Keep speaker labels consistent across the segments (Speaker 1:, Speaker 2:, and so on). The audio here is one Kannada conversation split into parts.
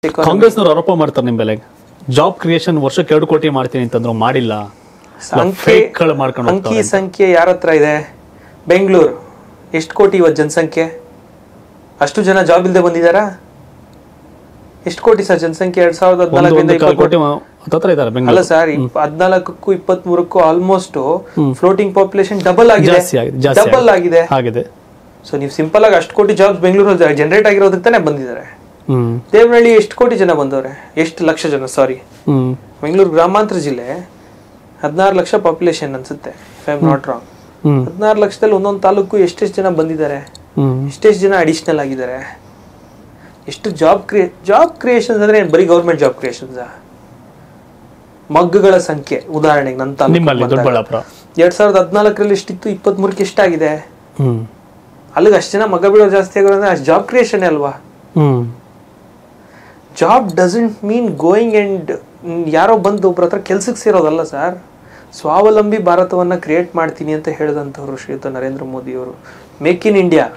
Speaker 1: economy.
Speaker 2: ಕಾಂಗ್ರೆಸ್ನವ್ರು ಆರೋಪ ಮಾಡ್ತಾರೆ ನಿಮ್ ಬೆಲೆಗೆ ಜಾಬ್ ಕ್ರಿಯೇಷನ್ ವರ್ಷಕ್ಕೆ ಎರಡು ಕೋಟಿ ಮಾಡ್ತೀನಿ ಅಂತಂದ್ರು ಮಾಡಿಲ್ಲ
Speaker 1: ಅಂಕಿ
Speaker 2: fake ಗಳು ಮಾಡ್ಕೊಂಡು
Speaker 1: ಅಂಕಿ
Speaker 2: ಹೋಗ್ತಾರೆ
Speaker 1: ಸಂಖ್ಯೆ ಯಾರ ಹತ್ರ ಇದೆ ಬೆಂಗಳೂರು ಎಷ್ಟು ಕೋಟಿ ಇವತ್ತು ಜನಸಂಖ್ಯೆ ಅಷ್ಟು ಜನ ಜಾಬ್ ಇಲ್ಲದೆ ಬಂದಿದ್ದಾರಾ ಎಷ್ಟು ಕೋಟಿ ಸರ್ ಜನಸಂಖ್ಯೆ ಎರಡ್ ಸಾವಿರದ
Speaker 2: ಒಂದು
Speaker 1: ಹದಿನಾಲ್ಕರಿಂದ
Speaker 2: ಒಂದು ಕಾಲು
Speaker 1: ಇಪ್ಪತ್ತು
Speaker 2: ಕೋಟಿ ಮ- ಹತ್ತತ್ರ ಇದ್ದಾರೆ
Speaker 1: ಅಲ್ಲ
Speaker 2: ಬೆಂಗಳೂರು
Speaker 1: ಸರ್ ಹದಿನಾಲ್ಕಕ್ಕೂ ಇಪ್ಪತ್ತ್ ಮೂರಕ್ಕೂ ಆಲ್ಮೋಸ್ಟ್ ಫ್ಲೋಟಿಂಗ್ ಪಾಪ್ಯುಲೇಷನ್ ಡಬಲ್ ಆಗಿದೆ
Speaker 2: ಜಾಸ್ತಿ ಆಗಿದೆ ಜಾಸ್ತಿ
Speaker 1: ಡಬಲ್ ಆಗಿದೆ
Speaker 2: ಆಗಿದೆ
Speaker 1: ಸೊ ನೀವು ಸಿಂಪಲ್ ಆಗಿ ಅಷ್ಟು ಕೋಟಿ ಜಾಬ್ಸ್ ಬೆಂಗಳೂರಲ್ಲಿ ಜನರೇಟ್ ಆಗಿರೋದಕ್ಕೆ ತಾನೇ ಬಂದಿದ್ದಾರೆ
Speaker 2: ಹ್ಮ್
Speaker 1: ದೇವನಹಳ್ಳಿ ಎಷ್ಟು ಕೋಟಿ ಜನ ಬಂದವ್ರೆ ಎಷ್ಟು ಲಕ್ಷ ಜನ ಸಾರಿ
Speaker 2: ಹ್ಮ್
Speaker 1: ಬೆಂಗಳೂರು ಗ್ರಾಮಾಂತರ ಜಿಲ್ಲೆ ಹದಿನಾರು ಲಕ್ಷ ಪಾಪ್ಯುಲೇಷನ್ ಅನ್ಸುತ್ತೆ if I am not wrong
Speaker 2: hmm
Speaker 1: ಹದಿನಾರು ಲಕ್ಷದಲ್ಲಿ ಒಂದೊಂದು ತಾಲೂಕು ಎಷ್ಟೆಷ್ಟು ಜನ ಬಂದಿದ್ದಾರೆ
Speaker 2: ಹ್ಮ್
Speaker 1: ಎಷ್ಟೆಷ್ಟು ಜನ ಅಡಿಷನಲ್ ಆಗಿದ್ದಾರೆ ಎಷ್ಟು ಜಾಬ್ ಕ್ರಿಯೇ ಜಾಬ್ ಕ್ರಿಯೇಷನ್ಸ್ ಅಂದ್ರೆ ಏನ್ ಬರೀ ಗೌರ್ಮೆಂಟ್ ಜಾಬ್ ಕ್ರಿಯೇಷನ್ಸ್ ಮಗ್ಗುಗಳ ಸಂಖ್ಯೆ ಉದಾಹರಣೆಗೆ ನನ್ನ ತಾಲೂಕು
Speaker 2: ನಿಮ್ಮಲ್ಲಿ
Speaker 1: ಬಂದಾಗ
Speaker 2: ದೊಡ್ಡಬಳ್ಳಾಪುರ
Speaker 1: ಎರಡ್ ಸಾವಿರದ ಹದಿನಾಲ್ಕರಲ್ಲಿ ಎಷ್ಟಿತ್ತು ಇಪ್ಪತ್ತ್ ಮೂರಕ್ಕೆ ಎಷ್ಟಾಗಿದೆ
Speaker 2: ಹ್ಮ್
Speaker 1: ಅಲ್ಲಿಗೆ ಅಷ್ಟು ಜನ ಮಗ ಬೀಳೋ ಜಾಸ್ತಿ ಆಗೋದ್ರೆ ಅಷ್ಟು ಜಾಬ್ ಕ್ರಿಯೇಷನ್ ಅಲ್ವಾ
Speaker 2: hmm
Speaker 1: job doesn't mean going and ಯಾರೋ ಬಂದು ಒಬ್ರ ಹತ್ರ ಕೆಲ್ಸಕ್ಕೆ ಸೇರೋದಲ್ಲ ಸರ್ ಸ್ವಾವಲಂಬಿ ಭಾರತವನ್ನ ಕ್ರಿಯೇಟ್ ಮಾಡ್ತೀನಿ ಅಂತ ಹೇಳಿದಂಥವ್ರು ಶ್ರೀಯುತ ನರೇಂದ್ರ ಮೋದಿ ಅವರು make in India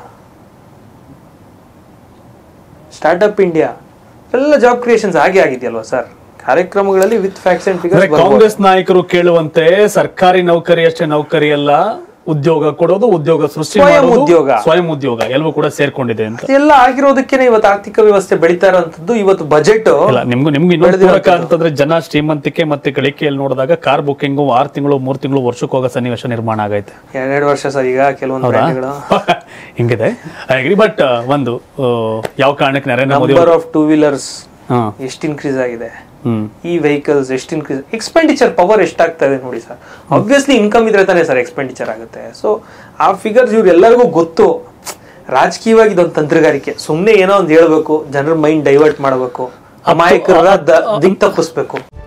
Speaker 1: startup India ಎಲ್ಲ ಜಾಬ್ ಕ್ರಿಯೇಷನ್ಸ್ ಹಾಗೆ ಆಗಿದೆಯಲ್ವಾ ಸರ್ ಕಾರ್ಯಕ್ರಮಗಳಲ್ಲಿ ವಿತ್ ಫ್ಯಾಕ್ಸ್ ಅಂಡ್
Speaker 2: ಅಂದ್ರೆ
Speaker 1: ಫಿಗರ್ಸ್
Speaker 2: ಕಾಂಗ್ರೆಸ್ ನಾಯಕರು ಕೇಳುವಂತೆ ಸರ್ಕಾರಿ ನೌಕರಿ ಅಷ್ಟೇ ನೌಕರಿ ಅಲ್ಲ ಉದ್ಯೋಗ ಕೊಡೋದು ಉದ್ಯೋಗ ಸೃಷ್ಟಿ
Speaker 1: ಸ್ವಯಂ
Speaker 2: ಮಾಡೋದು
Speaker 1: ಉದ್ಯೋಗ.
Speaker 2: ಸ್ವಯಂ ಉದ್ಯೋಗ ಎಲ್ಲವೂ ಕೂಡ ಸೇರ್ಕೊಂಡಿದೆ ಅಂತ
Speaker 1: ಎಲ್ಲ ಆಗಿರೋದಕ್ಕೇನೆ ಇವತ್ತು ಆರ್ಥಿಕ ವ್ಯವಸ್ಥೆ ಬೆಳೀತಾ ಇರೋಂಥದ್ದು ಇವತ್ತು ಬಜೆಟ್
Speaker 2: ಇಲ್ಲ ನಿಮ್ಗೂ ನಿಮ್ಗೆ ಇನ್ನೊಂದು
Speaker 1: ಬೆಳೆದಿರೋದು.
Speaker 2: ಪೂರಕ ಅಂತಂದ್ರೆ ಜನ ಶ್ರೀಮಂತಿಕೆ ಮತ್ತೆ ಗಳಿಕೆಯಲ್ಲಿ ನೋಡಿದಾಗ ಕಾರ್ ಬುಕ್ಕಿಂಗು ಆರು ತಿಂಗಳು ಮೂರು ತಿಂಗಳು ವರ್ಷಕ್ಕೆ ಹೋಗೋ ಸನ್ನಿವೇಶ ನಿರ್ಮಾಣ ಆಗೈತೆ
Speaker 1: ಎರಡೆರಡು ವರ್ಷ ಸರ್ ಈಗ ಕೆಲವೊಂದು
Speaker 2: ಹೌದಾ
Speaker 1: ಬ್ರ್ಯಾಂಡ್ಗಳು
Speaker 2: ಹಿಂಗಿದೆ ಅಗ್ರಿ ಬಟ್ ಒಂದು ಆ, ಯಾವ ಕಾರಣಕ್ಕೆ Narendra Modi
Speaker 1: number of two wheelers
Speaker 2: ಹಾ
Speaker 1: ಎಷ್ಟು ಇನ್ಕ್ರೀಸ್ ಆಗಿದೆ
Speaker 2: ಹ್ಮ್
Speaker 1: ಈ ವೆಹಿಕಲ್ಸ್ ಎಷ್ಟು ಇನ್ಕ್ರೀಸ್ ಎಕ್ಸ್ಪೆಂಡಿಚರ್ ಪವರ್ ಎಷ್ಟಾಗ್ತಾ ಇದೆ ನೋಡಿ ಸರ್ ಆಬ್ವಿಯಸ್ಲಿ ಇನ್ಕಮ್ ಇದ್ರೆ ತಾನೇ ಸರ್ ಎಕ್ಸ್ಪೆಂಡಿಚರ್ ಆಗುತ್ತೆ ಸೊ ಆ ಫಿಗರ್ಸ್ ಇವ್ರು ಎಲ್ಲರಿಗೂ ಗೊತ್ತು ರಾಜಕೀಯವಾಗಿ ಇದೊಂದು ತಂತ್ರಗಾರಿಕೆ ಸುಮ್ಮನೆ ಏನೋ ಒಂದು ಹೇಳ್ಬೇಕು ಜನರ ಮೈಂಡ್ ಡೈವರ್ಟ್ ಮಾಡಬೇಕು ಅಮಾಯಕರ ದ- ದಿಕ್ ತಪ್ಪಿಸ್ಬೇಕು